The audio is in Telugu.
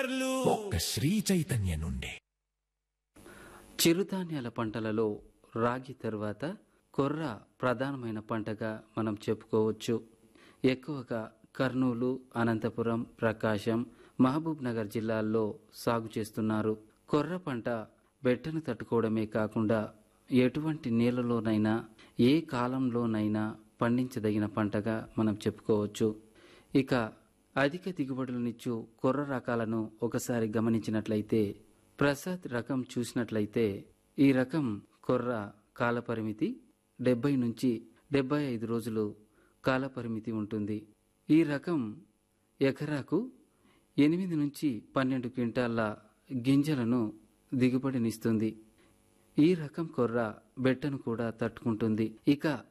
కబుర్లు ఒక్క శ్రీ చైతన్య నుండి చిరుధాన్యాల పంటలలో రాగి తర్వాత కొర్ర ప్రధానమైన పంటగా మనం చెప్పుకోవచ్చు ఎక్కువగా కర్నూలు అనంతపురం ప్రకాశం మహబూబ్ నగర్ జిల్లాల్లో సాగు చేస్తున్నారు కొర్ర పంట బెట్టను తట్టుకోవడమే కాకుండా ఎటువంటి నేలలోనైనా ఏ కాలంలోనైనా పండించదగిన పంటగా మనం చెప్పుకోవచ్చు ఇక అధిక దిగుబడులనిచ్చు కొర్ర రకాలను ఒకసారి గమనించినట్లయితే ప్రసాద్ రకం చూసినట్లయితే ఈ రకం కొర్ర కాలపరిమితి డెబ్బై నుంచి డెబ్బై ఐదు రోజులు కాలపరిమితి ఉంటుంది ఈ రకం ఎకరాకు ఎనిమిది నుంచి పన్నెండు క్వింటాళ్ల గింజలను దిగుబడినిస్తుంది ఈ రకం కొర్ర బెట్టను కూడా తట్టుకుంటుంది ఇక